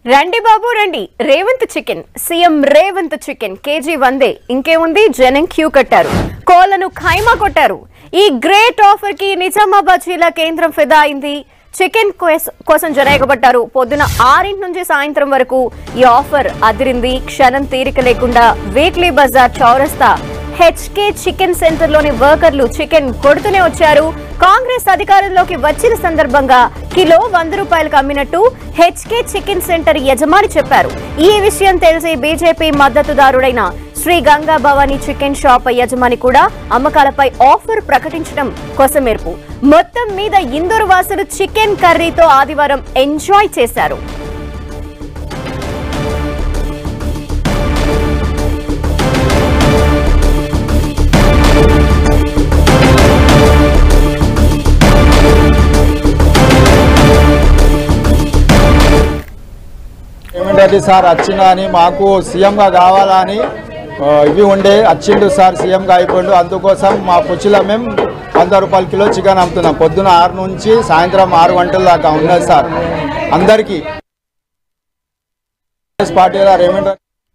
రండి బాబు రండి Revanth chicken CM Revanth chicken kg వందే ఇంకేముంది జనం క్యూ కట్టారు కోళ్లను ఖైమా కొట్టారు ఈ గ్రేట్ ఆఫర్ కి నిజామాబాద్ జిల్లా కేంద్రం ఫిదా అయింది చికెన్ కోస్- కోసం జరేగబట్టారు పొద్దున ఆరింటి నుంచి సాయంత్రం వరకు ఈ ఆఫర్ అదిరింది క్షణం తీరిక లేకుండా వీక్లీ బజార్ చౌరస్తా హెచ్కే చికెన్ సెంటర్ లోని వర్కర్లు చికెన్ కొడుతూనే వచ్చారు కాంగ్రెస్ అధికారంలోకి వచ్చిన సందర్భంగా కిలో వంద రూపాయలకు అమ్మినట్టు హెచ్కే చికెన్ సెంటర్ యజమాని చెప్పారు ఈ విషయం తెలిసి బీజేపీ మద్దతుదారుడైన శ్రీ గంగా భవానీ చికెన్ షాప్ యజమాని కూడా అమ్మకాలపై ఆఫర్ ప్రకటించడం కొసమెరుపు మొత్తం మీద ఇందూరు వాసులు చికెన్ కర్రీతో ఆదివారం ఎంజాయ్ చేశారు ఏమిటది సార్ వచ్చిందా అని మాకు సీఎంగా కావాలని ఆ, ఇవి ఉండే వచ్చిండు సార్ సీఎంగా అయిపోయిండు అందుకోసం మా పుచ్చిలో మేము వంద రూపాయల కిలో చికెన్ అమ్ముతున్నాం పొద్దున ఆరు నుంచి సాయంత్రం ఆరు గంటల దాకా ఉన్నది సార్ అందరికీ పార్టీ రేవంత్